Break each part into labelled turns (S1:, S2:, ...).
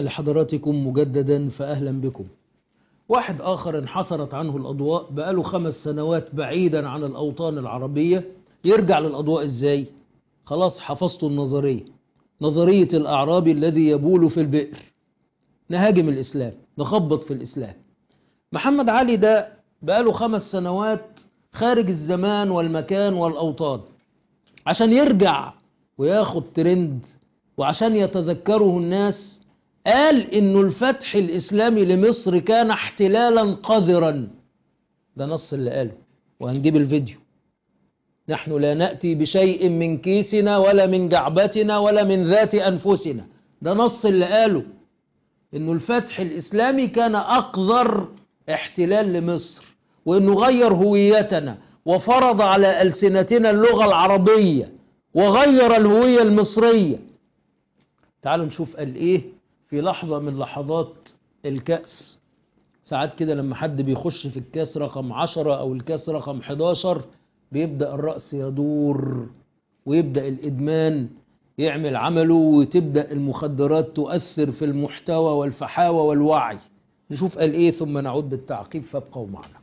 S1: لحضراتكم مجددا فأهلا بكم واحد آخر انحصرت عنه الأضواء بقاله خمس سنوات بعيدا عن الأوطان العربية يرجع للأضواء إزاي خلاص حفظته النظرية نظرية الأعرابي الذي يبول في البئر نهاجم الإسلام نخبط في الإسلام محمد علي ده بقاله خمس سنوات خارج الزمان والمكان والأوطان عشان يرجع وياخد ترند وعشان يتذكره الناس قال انه الفتح الاسلامي لمصر كان احتلالا قذرا ده نص اللي قاله وهنجيب الفيديو نحن لا نأتي بشيء من كيسنا ولا من جعبتنا ولا من ذات أنفسنا ده نص اللي قاله انه الفتح الاسلامي كان اقذر احتلال لمصر وانه غير هويتنا وفرض على ألسنتنا اللغة العربية وغير الهوية المصرية تعالوا نشوف قال ايه في لحظة من لحظات الكأس ساعات كده لما حد بيخش في الكاس رقم عشرة او الكاس رقم 11 بيبدأ الرأس يدور ويبدأ الإدمان يعمل عمله وتبدأ المخدرات تؤثر في المحتوى والفحاوة والوعي نشوف قال ايه ثم نعود بالتعقيب فابقوا معنا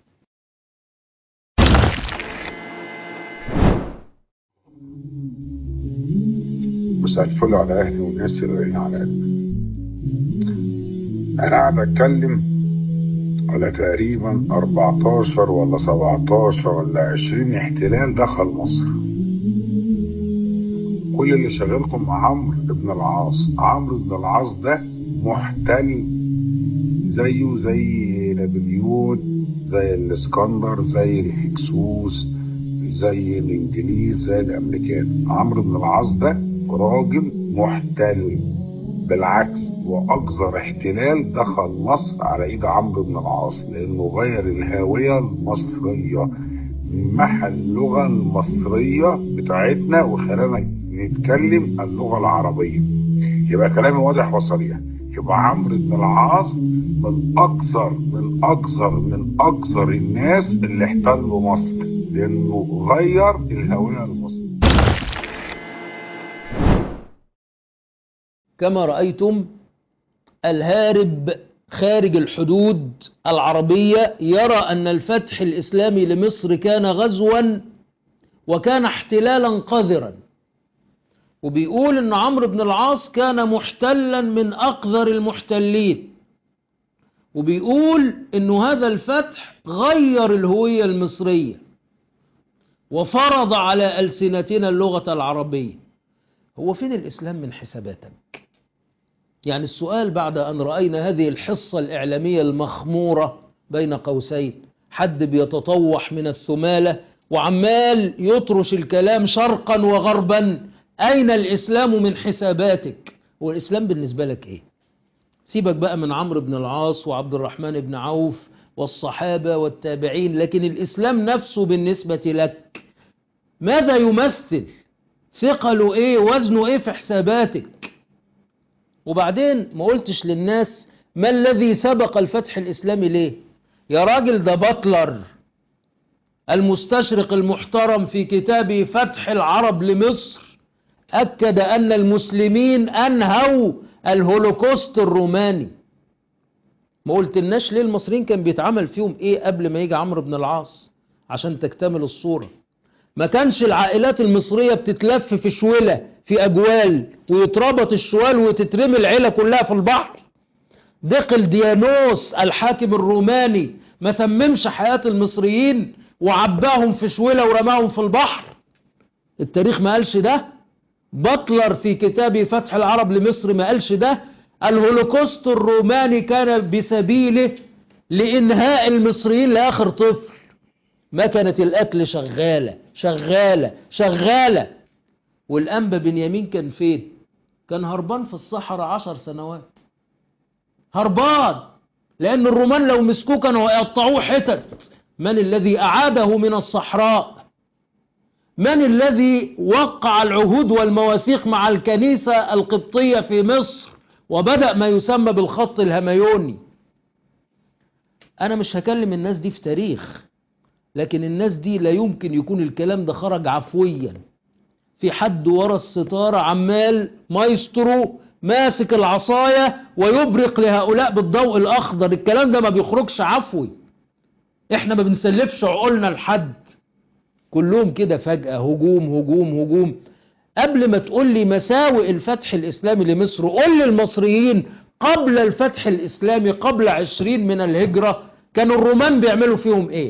S2: مساء الفل على اهلي والناس اللي رايحين على قلبي انا قاعد اتكلم على تقريبا 14 ولا 17 ولا 20 احتلال دخل مصر كل اللي شغالكم مع عمرو بن العاص عمرو بن العاص ده محتل زيه زي نابليون زي الاسكندر زي الهكسوس زي الانجليز زي الامريكان عمرو بن العاص ده راجل محتل بالعكس واقذر احتلال دخل مصر على ايد عمرو بن العاص لانه غير الهويه المصريه محى اللغه المصريه بتاعتنا وخلانا نتكلم اللغه العربيه يبقى كلامي واضح وصريح يبقى عمرو بن العاص من اكثر من اكثر من اكثر الناس اللي احتلوا مصر لانه غير الهويه المصريه
S1: كما رأيتم الهارب خارج الحدود العربية يرى أن الفتح الإسلامي لمصر كان غزوا وكان احتلالا قذرا وبيقول أن عمرو بن العاص كان محتلا من أقذر المحتلين وبيقول أن هذا الفتح غير الهوية المصرية وفرض على ألسنتنا اللغة العربية هو فين الإسلام من حساباتك يعني السؤال بعد أن رأينا هذه الحصة الإعلامية المخمورة بين قوسين حد بيتطوح من الثمالة وعمال يطرش الكلام شرقا وغربا أين الإسلام من حساباتك والإسلام بالنسبة لك إيه سيبك بقى من عمرو بن العاص وعبد الرحمن بن عوف والصحابة والتابعين لكن الإسلام نفسه بالنسبة لك ماذا يمثل ثقله ايه وزنه ايه في حساباتك وبعدين ما قلتش للناس ما الذي سبق الفتح الاسلامي ليه يا راجل ده بطلر المستشرق المحترم في كتابه فتح العرب لمصر اكد ان المسلمين انهوا الهولوكوست الروماني ما قلتلناش ليه المصريين كان بيتعمل فيهم ايه قبل ما يجي عمرو بن العاص عشان تكتمل الصوره ما كانش العائلات المصرية بتتلف في شولة في أجوال ويتربط الشوال وتترمي العيلة كلها في البحر دقل ديانوس الحاكم الروماني ما سممش حياة المصريين وعباهم في شولة ورماهم في البحر التاريخ ما قالش ده بطلر في كتابه فتح العرب لمصر ما قالش ده الهولوكوست الروماني كان بسبيله لإنهاء المصريين لآخر طفل ما كانت الأكل شغالة شغالة شغالة والأنبا بنيامين كان فين كان هربان في الصحراء عشر سنوات هربان لأن الرومان لو مسكوه كانوا يقطعوه حتت من الذي أعاده من الصحراء من الذي وقع العهود والمواثيق مع الكنيسة القبطية في مصر وبدأ ما يسمى بالخط الهميوني أنا مش هكلم الناس دي في تاريخ لكن الناس دي لا يمكن يكون الكلام ده خرج عفويا في حد ورا الستارة عمال مايسترو ماسك العصاية ويبرق لهؤلاء بالضوء الأخضر الكلام ده ما بيخرجش عفوي احنا ما بنسلفش عقولنا لحد كلهم كده فجأة هجوم هجوم هجوم قبل ما تقول لي مساوئ الفتح الإسلامي لمصر قول للمصريين قبل الفتح الإسلامي قبل عشرين من الهجرة كانوا الرومان بيعملوا فيهم ايه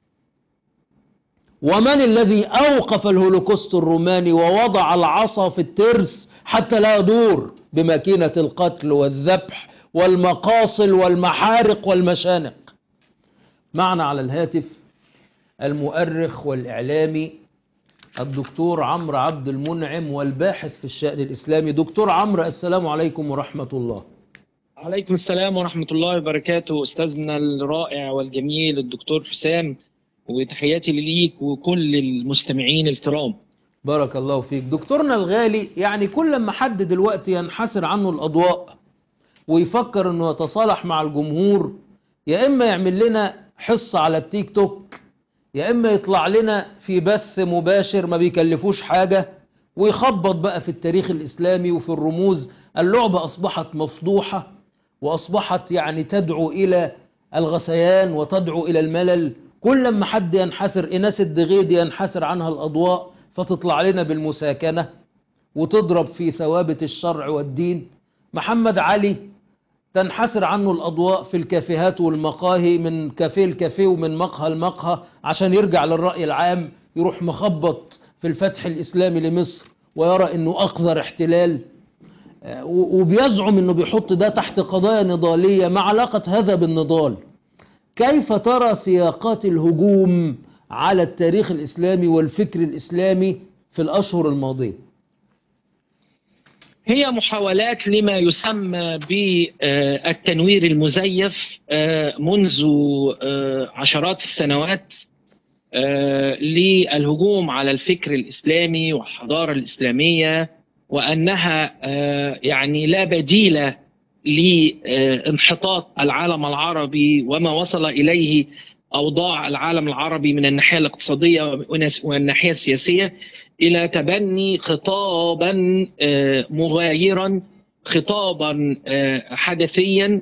S1: ومن الذي أوقف الهولوكوست الروماني ووضع العصا في الترس حتى لا يدور بماكينة القتل والذبح والمقاصل والمحارق والمشانق معنا على الهاتف المؤرخ والإعلامي الدكتور عمرو عبد المنعم والباحث في الشأن الإسلامي دكتور عمرو السلام عليكم ورحمة الله
S3: عليكم السلام ورحمة الله وبركاته أستاذنا الرائع والجميل الدكتور حسام وتحياتي ليك وكل المستمعين الكرام
S1: بارك الله فيك دكتورنا الغالي يعني كل ما حد دلوقتي ينحسر عنه الأضواء ويفكر أنه يتصالح مع الجمهور يا إما يعمل لنا حصة على التيك توك يا إما يطلع لنا في بث مباشر ما بيكلفوش حاجة ويخبط بقى في التاريخ الإسلامي وفي الرموز اللعبة أصبحت مفضوحة وأصبحت يعني تدعو إلى الغثيان وتدعو إلى الملل كل ما حد ينحسر إناس الدغيد ينحسر عنها الأضواء فتطلع لنا بالمساكنة وتضرب في ثوابت الشرع والدين محمد علي تنحسر عنه الأضواء في الكافيهات والمقاهي من كافيه لكافيه ومن مقهى لمقهى عشان يرجع للرأي العام يروح مخبط في الفتح الإسلامي لمصر ويرى أنه أقذر احتلال وبيزعم أنه بيحط ده تحت قضايا نضالية ما علاقة هذا بالنضال كيف ترى سياقات الهجوم على التاريخ الإسلامي والفكر الإسلامي في الأشهر الماضية
S3: هي محاولات لما يسمى بالتنوير المزيف منذ عشرات السنوات للهجوم على الفكر الإسلامي والحضارة الإسلامية وأنها يعني لا بديل لانحطاط العالم العربي وما وصل إليه أوضاع العالم العربي من الناحية الاقتصادية والناحية السياسية إلى تبني خطابا مغايرا خطابا حدثيا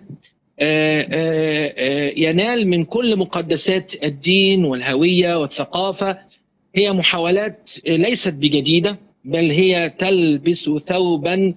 S3: ينال من كل مقدسات الدين والهوية والثقافة هي محاولات ليست بجديدة بل هي تلبس ثوبا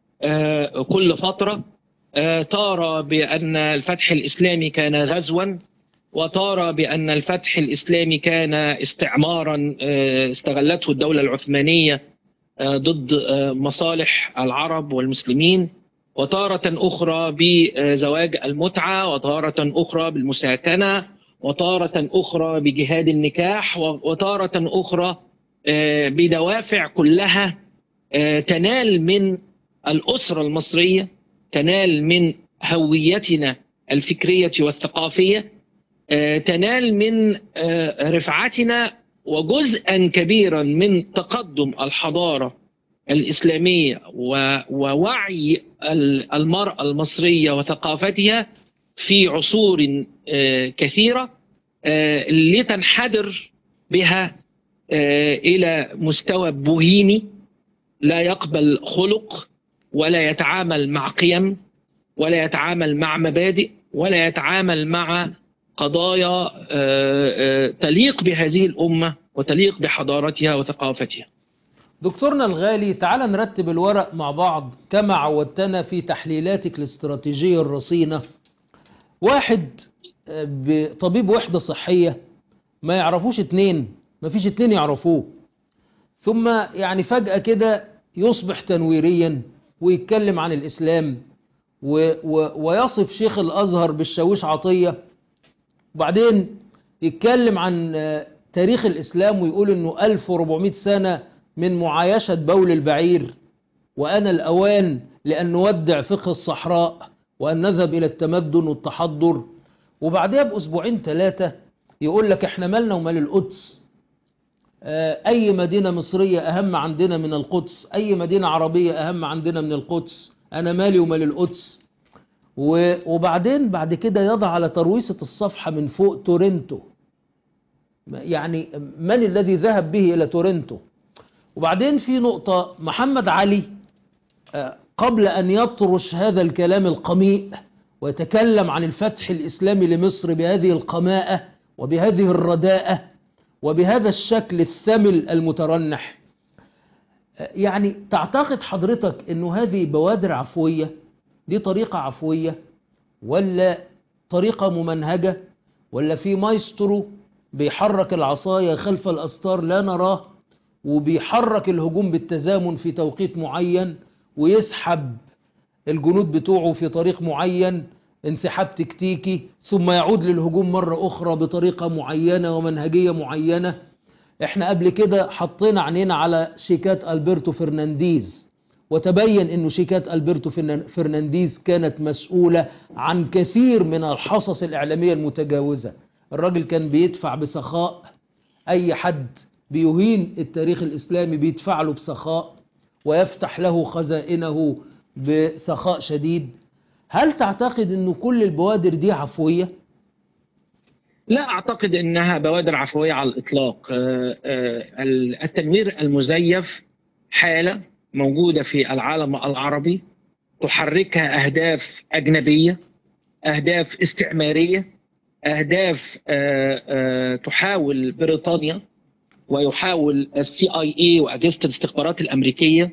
S3: كل فترة ترى بأن الفتح الإسلامي كان غزوا وترى بأن الفتح الإسلامي كان استعمارا استغلته الدولة العثمانية ضد مصالح العرب والمسلمين وتارة أخرى بزواج المتعة وتارة أخرى بالمساكنة وتارة أخرى بجهاد النكاح وتارة أخرى بدوافع كلها تنال من الأسرة المصرية تنال من هويتنا الفكرية والثقافية تنال من رفعتنا وجزءا كبيرا من تقدم الحضارة الإسلامية ووعي المرأة المصرية وثقافتها في عصور كثيرة لتنحدر بها إلى مستوى بوهيمي لا يقبل خلق ولا يتعامل مع قيم ولا يتعامل مع مبادئ ولا يتعامل مع قضايا تليق بهذه الأمة وتليق بحضارتها وثقافتها
S1: دكتورنا الغالي تعال نرتب الورق مع بعض كما عودتنا في تحليلاتك الاستراتيجية الرصينة واحد طبيب وحدة صحية ما يعرفوش اتنين ما فيش اتنين يعرفوه ثم يعني فجأة كده يصبح تنويريا ويتكلم عن الإسلام و و ويصف شيخ الأزهر بالشاويش عطية وبعدين يتكلم عن تاريخ الإسلام ويقول أنه 1400 سنة من معايشة بول البعير وأنا الأوان لأن نودع فقه الصحراء وأن نذهب إلى التمدن والتحضر وبعدها بأسبوعين ثلاثة يقول لك احنا مالنا ومال القدس أي مدينة مصرية أهم عندنا من القدس أي مدينة عربية أهم عندنا من القدس أنا مالي ومال القدس وبعدين بعد كده يضع على ترويسة الصفحة من فوق تورنتو يعني من الذي ذهب به إلى تورنتو وبعدين في نقطة محمد علي قبل أن يطرش هذا الكلام القميء ويتكلم عن الفتح الإسلامي لمصر بهذه القماءة وبهذه الرداءة وبهذا الشكل الثمل المترنح يعني تعتقد حضرتك أنه هذه بوادر عفوية دي طريقة عفوية ولا طريقة ممنهجة ولا في مايسترو بيحرك العصاية خلف الأستار لا نراه وبيحرك الهجوم بالتزامن في توقيت معين ويسحب الجنود بتوعه في طريق معين انسحاب تكتيكي ثم يعود للهجوم مرة أخرى بطريقة معينة ومنهجية معينة احنا قبل كده حطينا عينينا على شيكات ألبرتو فرنانديز وتبين انه شيكات ألبرتو فرنانديز كانت مسؤولة عن كثير من الحصص الإعلامية المتجاوزة الراجل كان بيدفع بسخاء أي حد بيهين التاريخ الإسلامي بيدفع له بسخاء ويفتح له خزائنه بسخاء شديد هل تعتقد أن كل البوادر دي عفوية؟
S3: لا أعتقد أنها بوادر عفوية على الإطلاق التنوير المزيف حالة موجودة في العالم العربي تحركها أهداف أجنبية أهداف استعمارية أهداف تحاول بريطانيا ويحاول السي اي اي واجهزه الاستخبارات الامريكيه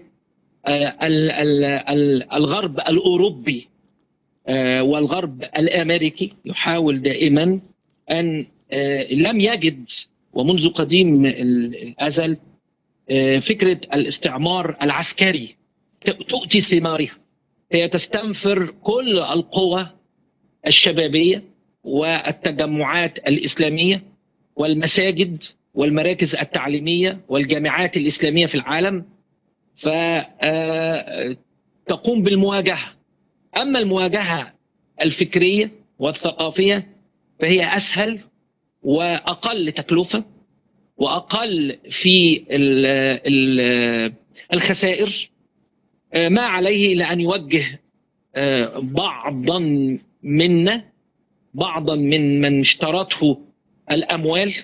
S3: الغرب الاوروبي والغرب الامريكي يحاول دائما ان لم يجد ومنذ قديم الازل فكره الاستعمار العسكري تؤتي ثمارها هي تستنفر كل القوى الشبابيه والتجمعات الاسلاميه والمساجد والمراكز التعليمية والجامعات الإسلامية في العالم فتقوم بالمواجهة أما المواجهة الفكرية والثقافية فهي أسهل وأقل تكلفة وأقل في الخسائر ما عليه إلا أن يوجه بعضا منا بعضا من من اشترته الأموال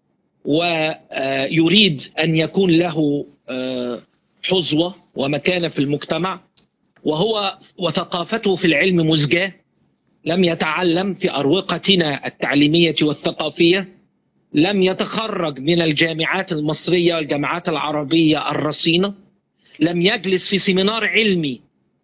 S3: ويريد أن يكون له حظوة ومكانة في المجتمع وهو وثقافته في العلم مزجاة لم يتعلم في أروقتنا التعليمية والثقافية لم يتخرج من الجامعات المصرية والجامعات العربية الرصينة لم يجلس في سيمينار علمي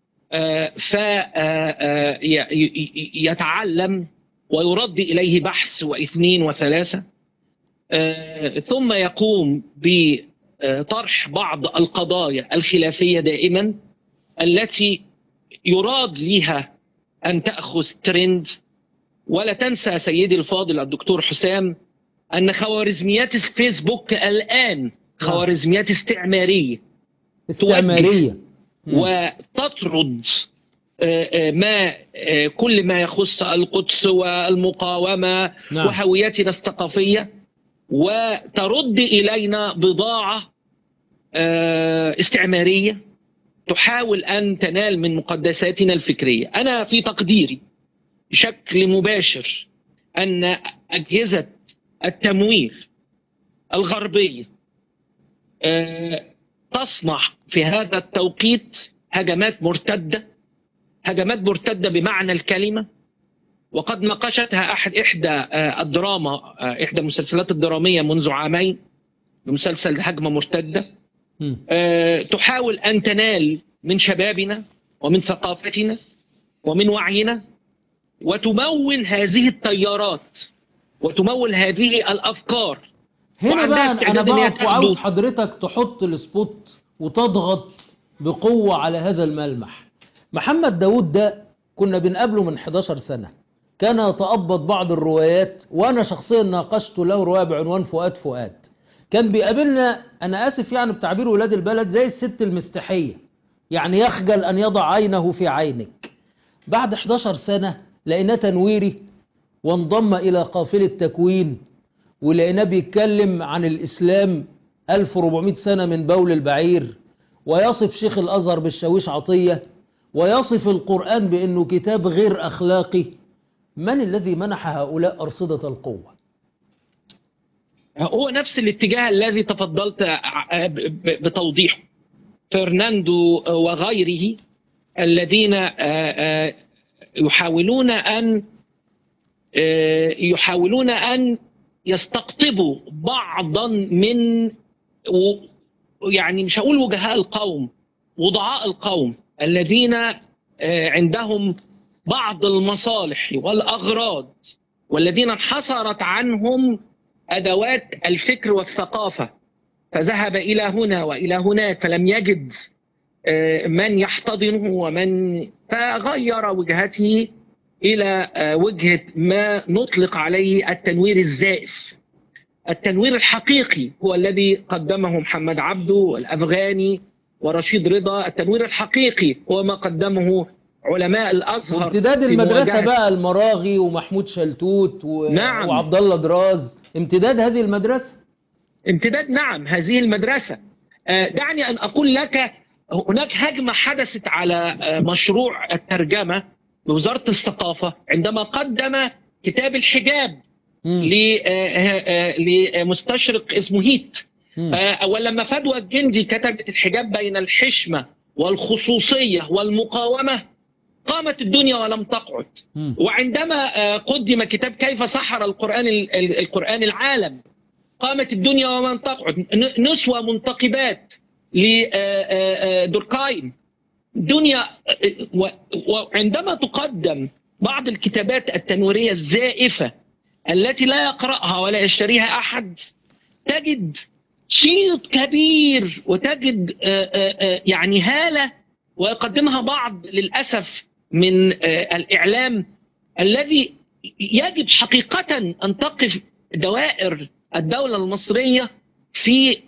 S3: فيتعلم ويرد إليه بحث واثنين وثلاثة ثم يقوم بطرح بعض القضايا الخلافية دائما التي يراد لها أن تأخذ ترند ولا تنسى سيدي الفاضل الدكتور حسام أن خوارزميات الفيسبوك الآن خوارزميات استعمارية
S1: استعمارية
S3: وتطرد ما كل ما يخص القدس والمقاومة
S1: نعم.
S3: وهويتنا الثقافية وترد إلينا بضاعة استعمارية تحاول أن تنال من مقدساتنا الفكرية أنا في تقديري بشكل مباشر أن أجهزة التمويل الغربية تصنع في هذا التوقيت هجمات مرتدة هجمات مرتدة بمعنى الكلمة وقد ناقشتها أحد إحدى الدراما إحدى المسلسلات الدرامية منذ عامين بمسلسل هجمة مرتدة تحاول أن تنال من شبابنا ومن ثقافتنا ومن وعينا وتمول هذه التيارات وتمول هذه الأفكار
S1: هنا بقى أنا بقف وعاوز حضرتك تحط السبوت وتضغط بقوة على هذا الملمح محمد داود ده كنا بنقابله من 11 سنة كان يتأبط بعض الروايات وأنا شخصيا ناقشته له رواية بعنوان فؤاد فؤاد كان بيقابلنا أنا آسف يعني بتعبير ولاد البلد زي الست المستحية يعني يخجل أن يضع عينه في عينك بعد 11 سنة لقيناه تنويري وانضم إلى قافلة تكوين ولقيناه بيتكلم عن الإسلام 1400 سنة من بول البعير ويصف شيخ الأزهر بالشاويش عطية ويصف القرآن بأنه كتاب غير أخلاقي من الذي منح هؤلاء أرصدة القوة
S3: هو نفس الاتجاه الذي تفضلت بتوضيحه فرناندو وغيره الذين آه، آه، يحاولون أن آه، يحاولون أن يستقطبوا بعضا من و- يعني مش هقول وجهاء القوم وضعاء القوم الذين آه، عندهم بعض المصالح والأغراض والذين انحصرت عنهم أدوات الفكر والثقافة فذهب إلى هنا وإلى هناك فلم يجد آه، من يحتضنه ومن فغير وجهته إلى آه، وجهة ما نطلق عليه التنوير الزائف التنوير الحقيقي هو الذي قدمه محمد عبده والأفغاني ورشيد رضا التنوير الحقيقي هو ما قدمه علماء الأزهر
S1: وامتداد
S3: في
S1: المدرسة
S3: مواجهة-
S1: بقى المراغي ومحمود شلتوت و...
S3: نعم.
S1: وعبد الله دراز امتداد هذه المدرسة
S3: امتداد نعم هذه المدرسة آه، دعني أن أقول لك هناك هجمة حدثت على آه، مشروع الترجمة بوزارة الثقافة عندما قدم كتاب الحجاب
S1: مم.
S3: ل- آه، آه، آه، لمستشرق اسمه هيت
S1: مم.
S3: آه، ولما فدوى الجندي كتبت الحجاب بين الحشمة والخصوصية والمقاومة قامت الدنيا ولم تقعد
S1: مم.
S3: وعندما آه، قدم كتاب كيف سحر القرآن ال- ال- القرآن العالم قامت الدنيا ومن تقعد ن- نسوة منتقبات لدوركايم دنيا آه، و- وعندما تقدم بعض الكتابات التنويرية الزائفة التي لا يقرأها ولا يشتريها أحد تجد شيط كبير وتجد آه، آه، آه، يعني هالة ويقدمها بعض للأسف من آه، الإعلام الذي يجب حقيقة أن تقف دوائر الدولة المصرية في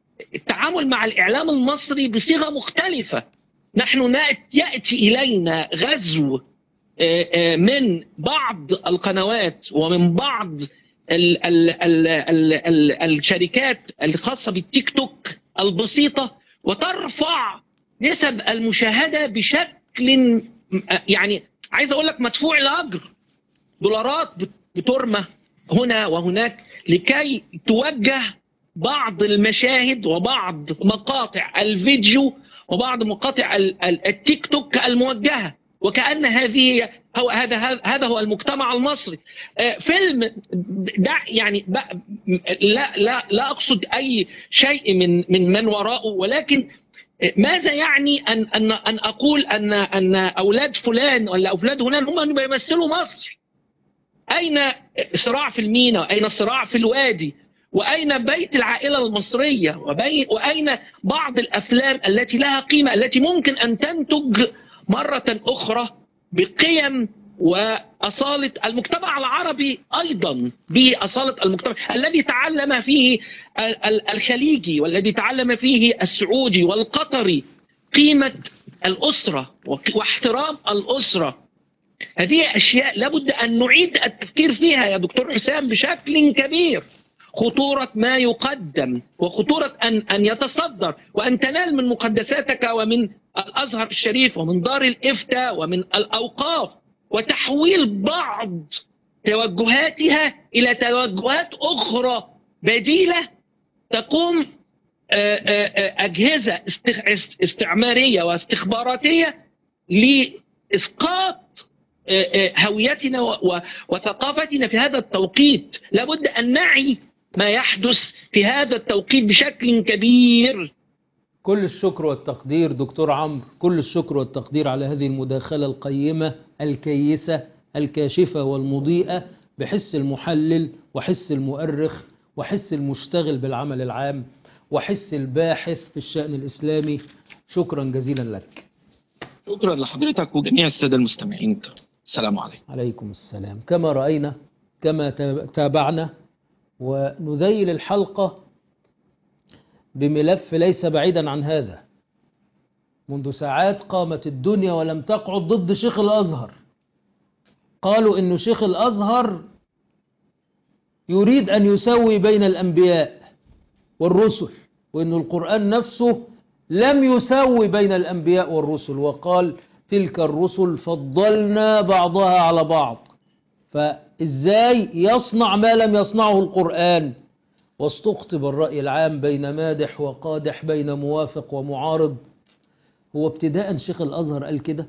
S3: التعامل مع الإعلام المصري بصيغة مختلفة نحن نأت- يأتي إلينا غزو آه، آه، من بعض القنوات ومن بعض ال ال ال ال ال الشركات الخاصة بالتيك توك البسيطة وترفع نسب المشاهدة بشكل م- يعني عايز أقول لك مدفوع الأجر دولارات بت- بترمى هنا وهناك لكي توجه بعض المشاهد وبعض مقاطع الفيديو وبعض مقاطع ال- ال- التيك توك الموجهة وكأن هذه هو هذا هذا- هذا هو المجتمع المصري آه، فيلم ده يعني بقى- لا لا لا اقصد اي شيء من من من وراءه ولكن ماذا يعني ان ان ان اقول ان ان اولاد فلان ولا اولاد فلان هم اللي بيمثلوا مصر اين صراع في المينا واين صراع في الوادي واين بيت العائله المصريه وبي واين بعض الافلام التي لها قيمه التي ممكن ان تنتج مره اخرى بقيم واصاله المجتمع العربي ايضا باصاله المجتمع الذي تعلم فيه ال- ال- الخليجي والذي تعلم فيه السعودي والقطري قيمه الاسره وك- واحترام الاسره هذه اشياء لابد ان نعيد التفكير فيها يا دكتور حسام بشكل كبير خطورة ما يقدم وخطورة أن أن يتصدر وأن تنال من مقدساتك ومن الأزهر الشريف ومن دار الإفتاء ومن الأوقاف وتحويل بعض توجهاتها إلى توجهات أخرى بديلة تقوم آه، آه، آه، أجهزة استخ- است- استعمارية واستخباراتية لإسقاط آه، آه، هويتنا و- و- وثقافتنا في هذا التوقيت لابد أن نعي ما يحدث في هذا التوقيت بشكل كبير
S1: كل الشكر والتقدير دكتور عمرو كل الشكر والتقدير على هذه المداخلة القيمة الكيسة الكاشفة والمضيئة بحس المحلل وحس المؤرخ وحس المشتغل بالعمل العام وحس الباحث في الشأن الإسلامي شكرا جزيلا لك
S3: شكرا لحضرتك وجميع السادة المستمعين السلام عليكم
S1: عليكم السلام كما رأينا كما تابعنا ونذيل الحلقة بملف ليس بعيدا عن هذا منذ ساعات قامت الدنيا ولم تقعد ضد شيخ الأزهر قالوا إن شيخ الأزهر يريد أن يسوي بين الأنبياء والرسل وإن القرآن نفسه لم يسوي بين الأنبياء والرسل وقال تلك الرسل فضلنا بعضها على بعض فإزاي يصنع ما لم يصنعه القرآن واستقطب الرأي العام بين مادح وقادح بين موافق ومعارض هو ابتداء شيخ الأزهر قال كده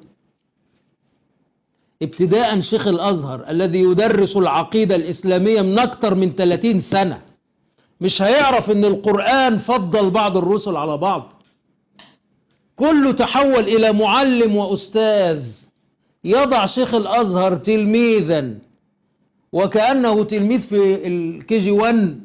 S1: ابتداء شيخ الأزهر الذي يدرس العقيدة الإسلامية من أكتر من 30 سنة مش هيعرف ان القرآن فضل بعض الرسل على بعض كله تحول إلى معلم وأستاذ يضع شيخ الأزهر تلميذا وكأنه تلميذ في الكي جي 1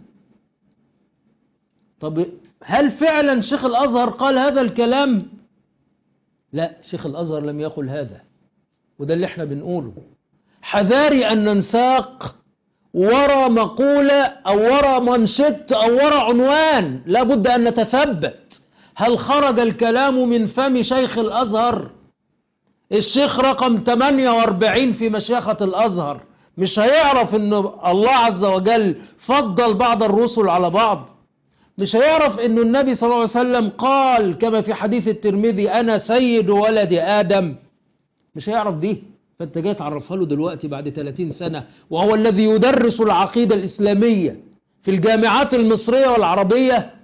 S1: طب هل فعلا شيخ الأزهر قال هذا الكلام لا شيخ الأزهر لم يقل هذا وده اللي احنا بنقوله حذاري أن ننساق ورا مقولة أو ورا منشط أو ورا عنوان لابد أن نتثبت هل خرج الكلام من فم شيخ الأزهر الشيخ رقم 48 في مشيخة الأزهر مش هيعرف أن الله عز وجل فضل بعض الرسل على بعض مش هيعرف أن النبي صلى الله عليه وسلم قال كما في حديث الترمذي أنا سيد ولد آدم مش هيعرف دي فانت جاي تعرفها له دلوقتي بعد 30 سنة وهو الذي يدرس العقيدة الإسلامية في الجامعات المصرية والعربية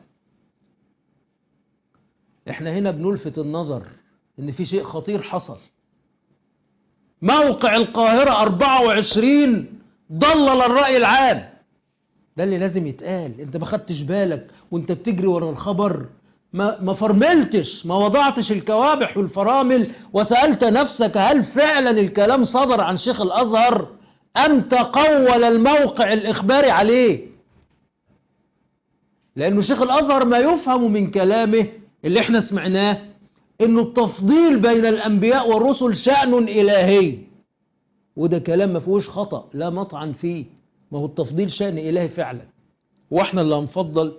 S1: احنا هنا بنلفت النظر ان في شيء خطير حصل موقع القاهرة 24 ضلل الرأي العام ده اللي لازم يتقال انت ما خدتش بالك وانت بتجري ورا الخبر ما, ما فرملتش ما وضعتش الكوابح والفرامل وسألت نفسك هل فعلا الكلام صدر عن شيخ الأزهر أم تقول الموقع الإخباري عليه لأنه شيخ الأزهر ما يفهم من كلامه اللي احنا سمعناه انه التفضيل بين الأنبياء والرسل شأن إلهي وده كلام ما فيهوش خطأ لا مطعن فيه ما هو التفضيل شأن إلهي فعلا واحنا اللي هنفضل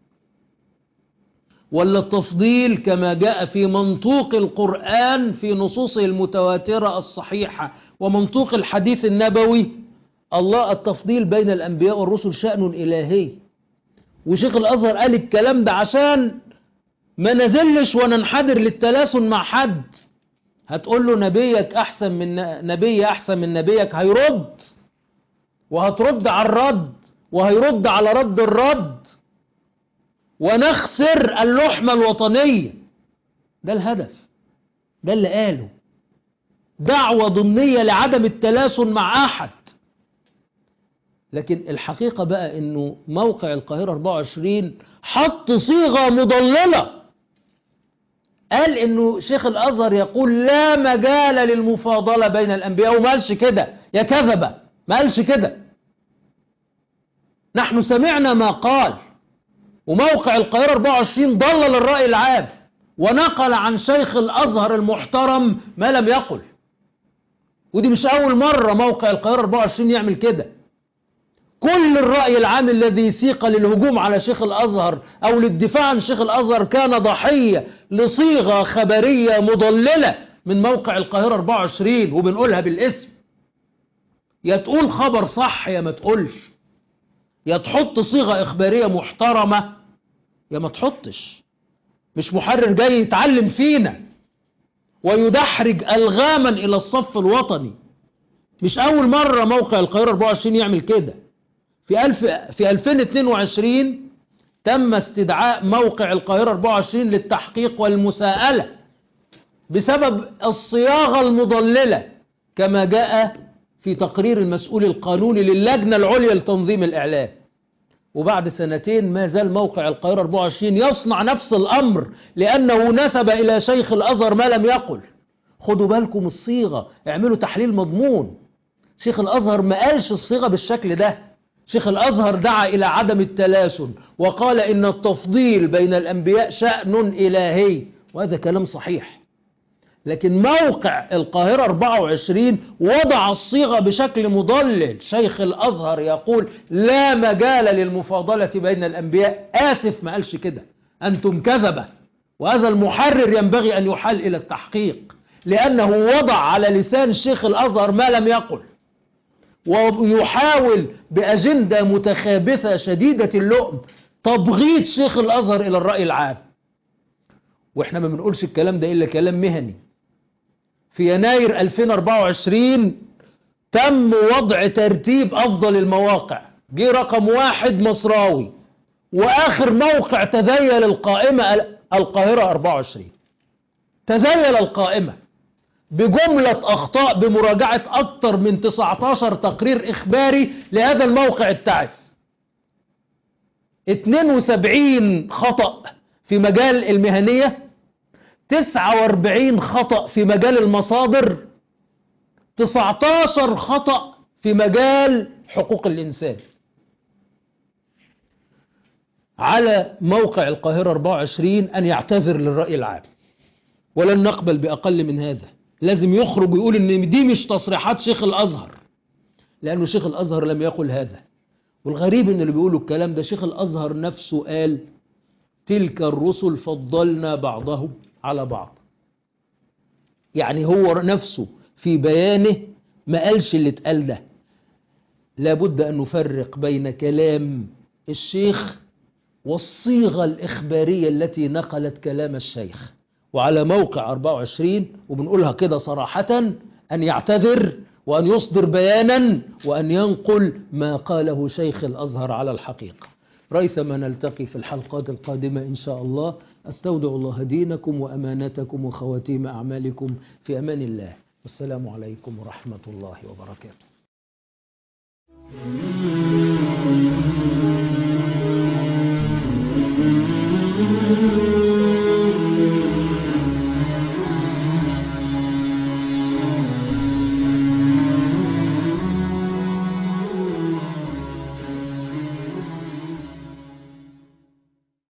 S1: ولا التفضيل كما جاء في منطوق القرآن في نصوصه المتواترة الصحيحة ومنطوق الحديث النبوي الله التفضيل بين الأنبياء والرسل شأن إلهي وشيخ الأزهر قال الكلام ده عشان ما نذلش وننحدر للتلاسن مع حد هتقول له نبيك أحسن من نبي أحسن من نبيك هيرد وهترد على الرد وهيرد على رد الرد ونخسر اللحمة الوطنية ده الهدف ده اللي قاله دعوة ضمنية لعدم التلاسن مع أحد لكن الحقيقة بقى انه موقع القاهرة 24 حط صيغة مضللة قال انه شيخ الازهر يقول لا مجال للمفاضلة بين الانبياء وما قالش كده يا كذبة ما قالش كده نحن سمعنا ما قال وموقع القاهرة 24 ضلل الرأي العام ونقل عن شيخ الأزهر المحترم ما لم يقل ودي مش أول مرة موقع القاهرة 24 يعمل كده كل الرأي العام الذي سيق للهجوم على شيخ الأزهر أو للدفاع عن شيخ الأزهر كان ضحية لصيغة خبرية مضللة من موقع القاهرة 24 وبنقولها بالاسم يا تقول خبر صح يا ما تقولش يا تحط صيغة إخبارية محترمة يا ما تحطش مش محرر جاي يتعلم فينا ويدحرج ألغاما إلى الصف الوطني مش أول مرة موقع القاهرة 24 يعمل كده في, ألف في 2022 تم استدعاء موقع القاهرة 24 للتحقيق والمساءلة بسبب الصياغة المضللة كما جاء في تقرير المسؤول القانوني للجنة العليا لتنظيم الإعلام وبعد سنتين ما زال موقع القاهرة 24 يصنع نفس الأمر لأنه نسب إلى شيخ الأزهر ما لم يقل خدوا بالكم الصيغة اعملوا تحليل مضمون شيخ الأزهر ما قالش الصيغة بالشكل ده شيخ الأزهر دعا إلى عدم التلاسن وقال إن التفضيل بين الأنبياء شأن إلهي وهذا كلام صحيح لكن موقع القاهرة 24 وضع الصيغة بشكل مضلل شيخ الأزهر يقول لا مجال للمفاضلة بين الأنبياء آسف ما قالش كده أنتم كذبة وهذا المحرر ينبغي أن يحال إلى التحقيق لأنه وضع على لسان شيخ الأزهر ما لم يقل ويحاول بأجندة متخابثة شديدة اللؤم تبغيض شيخ الأزهر إلى الرأي العام وإحنا ما بنقولش الكلام ده إلا كلام مهني في يناير 2024 تم وضع ترتيب أفضل المواقع جه رقم واحد مصراوي وآخر موقع تذيل القائمة القاهرة 24 تزيل القائمة بجملة أخطاء بمراجعة أكثر من 19 تقرير إخباري لهذا الموقع التعس 72 خطأ في مجال المهنية 49 خطأ في مجال المصادر 19 خطأ في مجال حقوق الإنسان على موقع القاهرة 24 أن يعتذر للرأي العام ولن نقبل بأقل من هذا لازم يخرج ويقول إن دي مش تصريحات شيخ الأزهر لأنه شيخ الأزهر لم يقل هذا والغريب إن اللي بيقولوا الكلام ده شيخ الأزهر نفسه قال تلك الرسل فضلنا بعضهم على بعض يعني هو نفسه في بيانه ما قالش اللي اتقال ده لابد أن نفرق بين كلام الشيخ والصيغة الإخبارية التي نقلت كلام الشيخ وعلى موقع 24 وبنقولها كده صراحة أن يعتذر وأن يصدر بيانا وأن ينقل ما قاله شيخ الأزهر على الحقيقة ريثما نلتقي في الحلقات القادمة إن شاء الله أستودع الله دينكم وأمانتكم وخواتيم أعمالكم في أمان الله والسلام عليكم ورحمة الله وبركاته